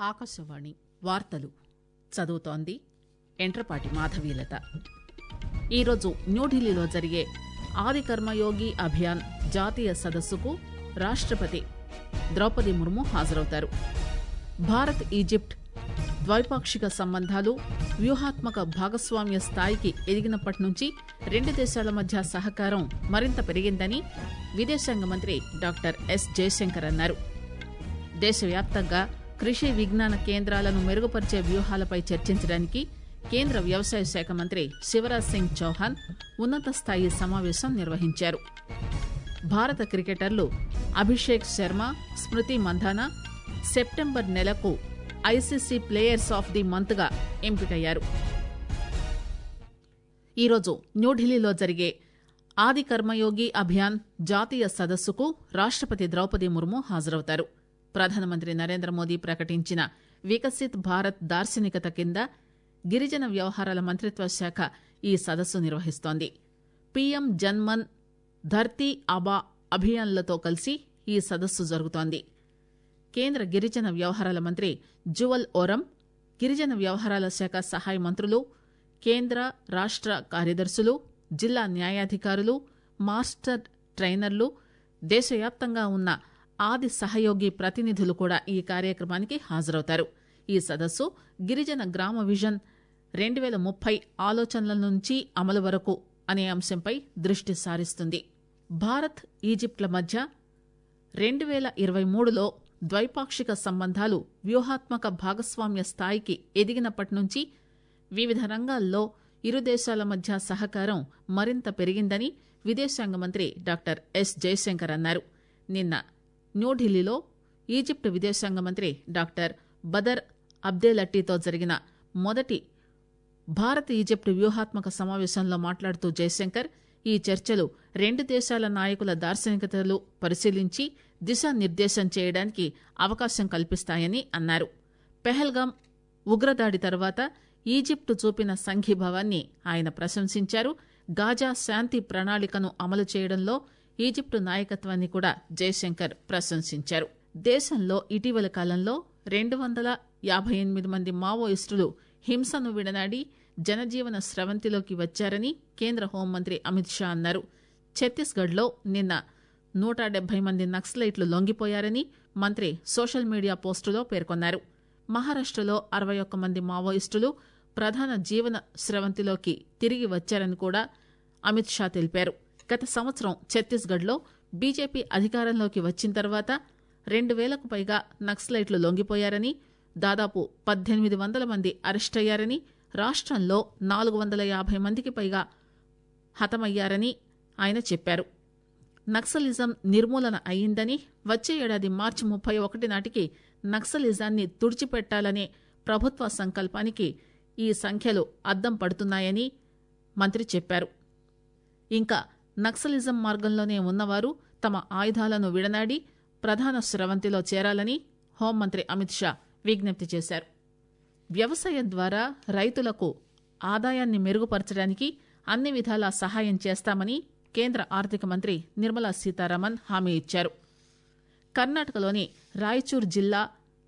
ఆకాశవాణి వార్తలు చదువుతోంది ఎంట్రపాటి మాధవీలత ఈరోజు న్యూఢిల్లీలో జరిగే ఆది కర్మయోగి అభియాన్ జాతీయ సదస్సుకు రాష్టపతి ద్రౌపది ముర్ము హాజరవుతారు భారత్ ఈజిప్ట్ ద్వైపాక్షిక సంబంధాలు వ్యూహాత్మక భాగస్వామ్య స్థాయికి ఎదిగినప్పటి నుంచి రెండు దేశాల మధ్య సహకారం మరింత పెరిగిందని విదేశాంగ మంత్రి డాక్టర్ ఎస్ జయశంకర్ అన్నారు దేశవ్యాప్తంగా కృషి విజ్ఞాన కేంద్రాలను మెరుగుపరిచే వ్యూహాలపై చర్చించడానికి కేంద్ర వ్యవసాయ శాఖ మంత్రి శివరాజ్ సింగ్ చౌహాన్ ఉన్నత స్థాయి సమావేశం నిర్వహించారు భారత క్రికెటర్లు అభిషేక్ శర్మ స్మృతి మంధానా సెప్టెంబర్ నెలకు ICC players of the month గా ఎంపికయ్యారు ఈరోజు న్యూఢిల్లీలో జరిగే ఆది కర్మయోగి అభియాన్ జాతీయ సదస్సుకు రాష్టపతి ద్రౌపది ముర్ము హాజరవుతారు ప్రధానమంత్రి నరేంద్ర మోదీ ప్రకటించిన వికసిత్ భారత్ దార్శనికత కింద గిరిజన వ్యవహారాల మంత్రిత్వ శాఖ ఈ సదస్సు నిర్వహిస్తోంది పీఎం జన్మన్ ధర్తీ అబా అభియాన్లతో కలిసి ఈ సదస్సు జరుగుతోంది కేంద్ర గిరిజన వ్యవహారాల మంత్రి జువల్ ఓరం గిరిజన వ్యవహారాల శాఖ సహాయ మంత్రులు కేంద్ర రాష్ట కార్యదర్శులు జిల్లా న్యాయాధికారులు మాస్టర్ ట్రైనర్లు దేశవ్యాప్తంగా ఉన్న ఆది సహయోగి ప్రతినిధులు కూడా ఈ కార్యక్రమానికి హాజరవుతారు ఈ సదస్సు గిరిజన గ్రామ విజన్ రెండు పేల ముప్పై ఆలోచనల నుంచి అమలు వరకు అనే అంశంపై దృష్టి సారిస్తుంది భారత్ ఈజిప్ట్ల మధ్య రెండు పేల ఇరవై మూడులో ద్వైపాక్షిక సంబంధాలు వ్యూహాత్మక భాగస్వామ్య స్థాయికి ఎదిగినప్పటి నుంచి వివిధ రంగాల్లో ఇరు దేశాల మధ్య సహకారం మరింత పెరిగిందని విదేశాంగ మంత్రి డాక్టర్ ఎస్ జయశంకర్ అన్నారు నిన్న న్యూఢిల్లీలో ఈజిప్ట్ విదేశాంగ మంత్రి డాక్టర్ బదర్ అబ్దేలట్టీతో జరిగిన మొదటి భారత్ ఈజిప్ట్ వ్యూహాత్మక సమావేశంలో మాట్లాడుతూ జయశంకర్ ఈ చర్చలు రెండు దేశాల నాయకుల దార్శనికతలు పరిశీలించి దిశానిర్దేశం చేయడానికి అవకాశం కల్పిస్తాయని అన్నారు పెహల్గాం ఉగ్రదాడి తర్వాత ఈజిప్టు చూపిన సంఘీభావాన్ని ఆయన ప్రశంసించారు గాజా శాంతి ప్రణాళికను అమలు చేయడంలో ఈజిప్టు నాయకత్వాన్ని కూడా జయశంకర్ ప్రశంసించారు దేశంలో ఇటీవల కాలంలో రెండు వందల యాభై ఎనిమిది మంది మావోయిస్టులు హింసను విడనాడి జనజీవన స్రవంతిలోకి వచ్చారని కేంద్ర హోంమంత్రి అమిత్ షా అన్నారు ఛత్తీస్గఢ్ లో నిన్న నూట డెబ్బై మంది నక్సలైట్లు లొంగిపోయారని మంత్రి సోషల్ మీడియా పోస్టులో పేర్కొన్నారు మహారాష్టలో అరవై ఒక్క మంది మావోయిస్టులు ప్రధాన జీవన స్రవంతిలోకి తిరిగి వచ్చారని కూడా అమిత్ షా తెలిపారు గత సంవత్సరం ఛత్తీస్గఢ్ లో బీజేపీ అధికారంలోకి వచ్చిన తర్వాత రెండు వేలకు పైగా నక్సలైట్లు లొంగిపోయారని దాదాపు పద్దెనిమిది వందల మంది అరెస్టయ్యారని రాష్టంలో నాలుగు వందల యాభై మందికి పైగా హతమయ్యారని ఆయన చెప్పారు నక్సలిజం నిర్మూలన అయిందని వచ్చే ఏడాది మార్చి ముప్పై ఒకటి నాటికి నక్సలిజాన్ని తుడిచిపెట్టాలనే ప్రభుత్వ సంకల్పానికి ఈ సంఖ్యలు అద్దం పడుతున్నాయని మంత్రి చెప్పారు ఇంకా నక్సలిజం మార్గంలోనే ఉన్నవారు తమ ఆయుధాలను విడనాడి ప్రధాన స్రవంతిలో చేరాలని హోంమంత్రి అమిత్ షా విజ్ఞప్తి చేశారు వ్యవసాయం ద్వారా రైతులకు ఆదాయాన్ని మెరుగుపరచడానికి అన్ని విధాలా సహాయం చేస్తామని కేంద్ర ఆర్థిక మంత్రి నిర్మలా సీతారామన్ హామీ ఇచ్చారు కర్ణాటకలోని రాయచూర్ జిల్లా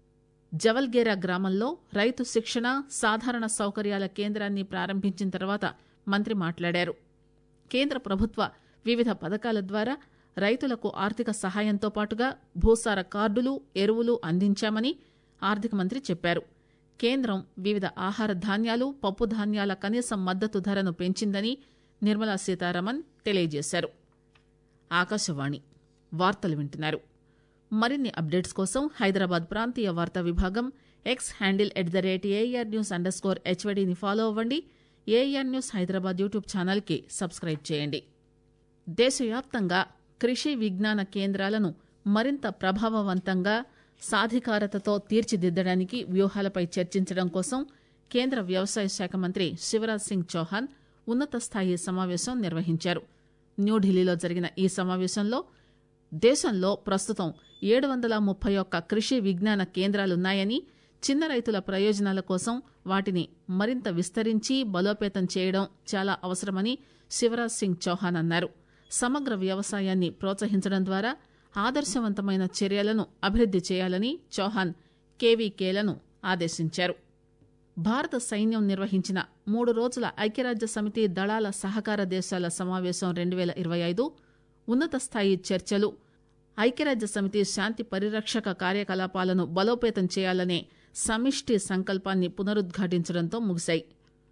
జవల్గేరా గ్రామంలో రైతు శిక్షణ సాధారణ సౌకర్యాల కేంద్రాన్ని ప్రారంభించిన తర్వాత మంత్రి మాట్లాడారు కేంద్ర ప్రభుత్వ వివిధ పథకాల ద్వారా రైతులకు ఆర్థిక సహాయంతో పాటుగా భూసార కార్డులు ఎరువులు అందించామని ఆర్థిక మంత్రి చెప్పారు కేంద్రం వివిధ ఆహార ధాన్యాలు పప్పు ధాన్యాల కనీస మద్దతు ధరను పెంచిందని నిర్మలా సీతారామన్ తెలియజేశారు ఆకాశవాణి వార్తలు వింటున్నారు మరిన్ని అప్డేట్స్ కోసం హైదరాబాద్ ప్రాంతీయ వార్తా విభాగం X handle at the rate AR news underscore హెచ్వడిని ఫాలో అవ్వండి ఏఆర్ న్యూస్ హైదరాబాద్ యూట్యూబ్ ఛానల్కి సబ్స్క్రైబ్ చేయండి దేశవ్యాప్తంగా కృషి విజ్ఞాన కేంద్రాలను మరింత ప్రభావవంతంగా సాధికారతతో తీర్చిదిద్దడానికి వ్యూహాలపై చర్చించడం కోసం కేంద్ర వ్యవసాయ శాఖ మంత్రి శివరాజ్ సింగ్ చౌహాన్ ఉన్నత స్థాయి సమావేశం నిర్వహించారు న్యూఢిల్లీలో జరిగిన ఈ సమావేశంలో దేశంలో ప్రస్తుతం ఏడు వందల ముప్పై ఒక్క కృషి విజ్ఞాన కేంద్రాలున్నాయని చిన్న రైతుల ప్రయోజనాల కోసం వాటిని మరింత విస్తరించి బలోపేతం చేయడం చాలా అవసరమని శివరాజ్ సింగ్ చౌహాన్ అన్నారు సమగ్ర వ్యవసాయాన్ని ప్రోత్సహించడం ద్వారా ఆదర్శవంతమైన చర్యలను అభివృద్ది చేయాలని చౌహాన్ కేవీకేలను ఆదేశించారు భారత సైన్యం నిర్వహించిన మూడు రోజుల ఐక్యరాజ్య సమితి దళాల సహకార దేశాల సమావేశం రెండు వేల ఇరవై ఐదు ఉన్నత స్థాయి చర్చలు ఐక్యరాజ్య సమితి శాంతి పరిరక్షక కార్యకలాపాలను బలోపేతం చేయాలనే సమిష్టి సంకల్పాన్ని పునరుద్ఘాటించడంతో ముగిశాయి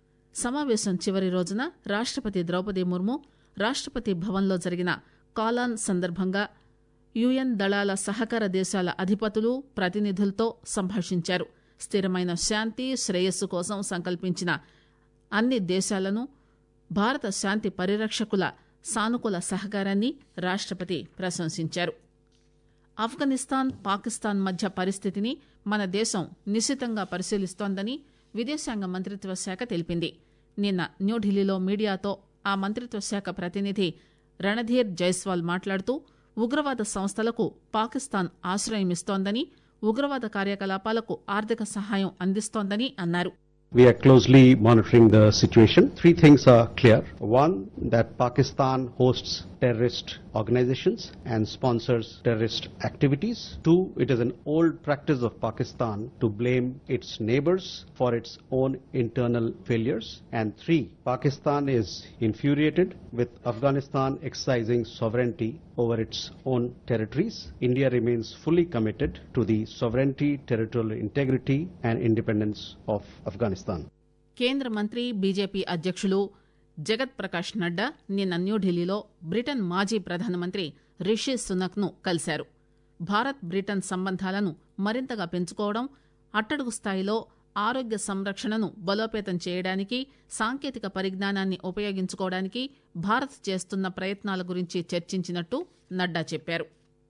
సమావేశం చివరి రోజున రాష్టపతి ద్రౌపది ముర్ము రాష్టపతి భవన్లో జరిగిన కాలాన్ సందర్భంగా యుఎన్ దళాల సహకార దేశాల అధిపతులు ప్రతినిధులతో సంభాషించారు స్థిరమైన శాంతి శ్రేయస్సు కోసం సంకల్పించిన అన్ని దేశాలను భారత శాంతి పరిరక్షకుల సానుకూల సహకారాన్ని రాష్టపతి ప్రశంసించారు ఆఫ్ఘనిస్తాన్ పాకిస్తాన్ మధ్య పరిస్థితిని మన దేశం నిశితంగా పరిశీలిస్తోందని విదేశాంగ మంత్రిత్వ శాఖ తెలిపింది నిన్న న్యూఢిల్లీలో మీడియాతో ఆ మంత్రిత్వ శాఖ ప్రతినిధి రణధీర్ జైస్వాల్ మాట్లాడుతూ ఉగ్రవాద సంస్థలకు పాకిస్తాన్ ఆశ్రయమిస్తోందని ఉగ్రవాద కార్యకలాపాలకు ఆర్థిక సహాయం అందిస్తోందని అన్నారు We are closely monitoring the situation. Three things are clear. One, that Pakistan hosts terrorist organizations and sponsors terrorist activities. Two, it is an old practice of Pakistan to blame its neighbors for its own internal failures. And three, Pakistan is infuriated with Afghanistan exercising sovereignty over its own territories. India remains fully committed to the sovereignty, territorial integrity and independence of Afghanistan. కేంద్ర మంత్రి BJP అధ్యక్షులు జగత్ ప్రకాష్ నడ్డా నిన్న న్యూఢిల్లీలో Britain మాజీ ప్రధానమంత్రి రిషి సునక్ ను కలిశారు భారత్ బ్రిటన్ సంబంధాలను మరింతగా పెంచుకోవడం అట్టడుగు స్థాయిలో ఆరోగ్య సంరక్షణను బలోపేతం చేయడానికి సాంకేతిక పరిజ్ఞానాన్ని ఉపయోగించుకోవడానికి భారత్ చేస్తున్న ప్రయత్నాల గురించి చర్చించినట్టు నడ్డా చెప్పారు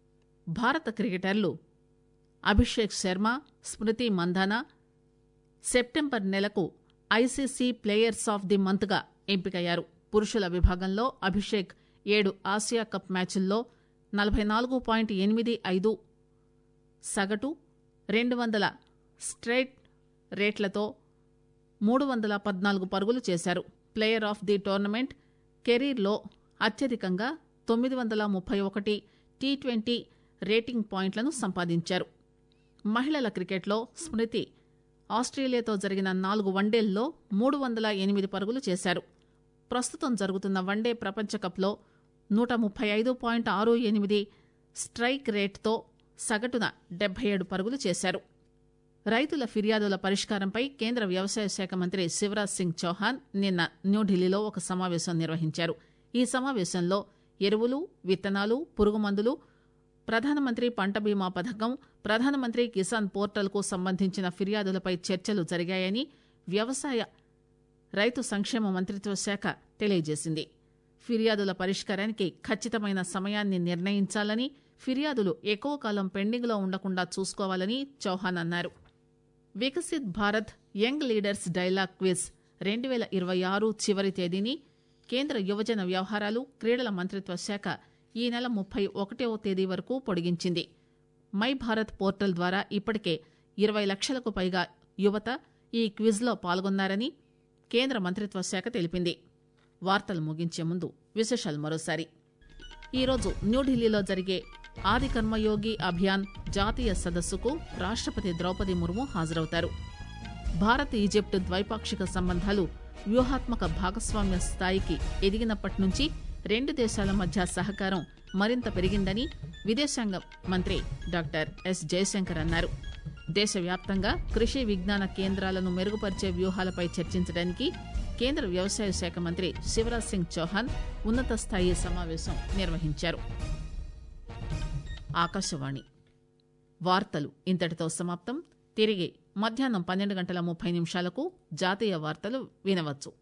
భారత క్రికెటర్లు అభిషేక్ శర్మ స్మృతి మందానా సెప్టెంబర్ నెలకు ICC players of the month గా ఎంపికయ్యారు పురుషుల విభాగంలో అభిషేక్ ఏడు ఆసియా కప్ మ్యాచ్ల్లో నలభై నాలుగు పాయింట్ ఎనిమిది ఐదు సగటు రెండు వందల స్ట్రైట్ రేట్లతో మూడు వందల పద్నాలుగు పరుగులు చేశారు ప్లేయర్ ఆఫ్ ది టోర్నమెంట్ కెరీర్లో అత్యధికంగా తొమ్మిది వందల ముప్పై ఒకటి టీ ట్వంటీ రేటింగ్ పాయింట్లను సంపాదించారు మహిళల క్రికెట్లో స్మృతి ఆస్ట్రేలియాతో జరిగిన నాలుగు వన్డేల్లో మూడు వందల ఎనిమిది పరుగులు చేశారు ప్రస్తుతం జరుగుతున్న వన్డే ప్రపంచకప్లో నూట ముప్పై ఐదు పాయింట్ ఆరు ఎనిమిది స్ట్రైక్ రేట్తో సగటున డెబ్బై ఏడు పరుగులు చేశారు రైతుల ఫిర్యాదుల పరిష్కారంపై కేంద్ర వ్యవసాయ శాఖ మంత్రి శివరాజ్ సింగ్ చౌహాన్ నిన్న న్యూఢిల్లీలో ఒక సమావేశం నిర్వహించారు ఈ సమావేశంలో ఎరువులు విత్తనాలు పురుగుమందులు ప్రధానమంత్రి పంట బీమా పథకం ప్రధానమంత్రి కిసాన్ పోర్టల్కు సంబంధించిన ఫిర్యాదులపై చర్చలు జరిగాయని వ్యవసాయ రైతు సంక్షేమ మంత్రిత్వ శాఖ తెలియజేసింది ఫిర్యాదుల పరిష్కారానికి ఖచ్చితమైన సమయాన్ని నిర్ణయించాలని ఫిర్యాదులు ఎక్కువ కాలం పెండింగ్లో ఉండకుండా చూసుకోవాలని చౌహాన్ అన్నారు Viksit Bharat young leaders dialogue quiz రెండు వేల ఇరవై ఆరు చివరి తేదీని కేంద్ర యువజన వ్యవహారాలు క్రీడల మంత్రిత్వ శాఖ ఈ నెల ముప్పై ఒకటవ తేదీ వరకు పొడిగించింది మై భారత్ పోర్టల్ ద్వారా ఇప్పటికే ఇరవై లక్షలకు పైగా యువత ఈ క్విజ్లో పాల్గొన్నారని కేంద్ర మంత్రిత్వ శాఖ తెలిపింది వార్తలు ముగించే ముందు విశేషాలు మరోసారి ఈరోజు న్యూఢిల్లీలో జరిగే ఆది కర్మయోగి అభియాన్ జాతీయ సదస్సుకు రాష్టపతి ద్రౌపది ముర్ము హాజరవుతారు భారత్ ఈజిప్ట్ ద్వైపాక్షిక సంబంధాలు వ్యూహాత్మక భాగస్వామ్య స్థాయికి ఎదిగినప్పటి నుంచి రెండు దేశాల మధ్య సహకారం మరింత పెరిగిందని విదేశాంగ మంత్రి డాక్టర్ ఎస్ జయశంకర్ అన్నారు దేశవ్యాప్తంగా కృషి విజ్ఞాన కేంద్రాలను మెరుగుపరిచే వ్యూహాలపై చర్చించడానికి కేంద్ర వ్యవసాయ శాఖ మంత్రి శివరాజ్ సింగ్ చౌహాన్ ఉన్నత స్థాయి సమావేశం నిర్వహించారు ఆకాశవాణి వార్తలు ఇంతటితో సమాప్తం తిరిగి మధ్యాహ్నం పన్నెండు గంటల ముప్పై నిమిషాలకు జాతీయ వార్తలు వినవచ్చు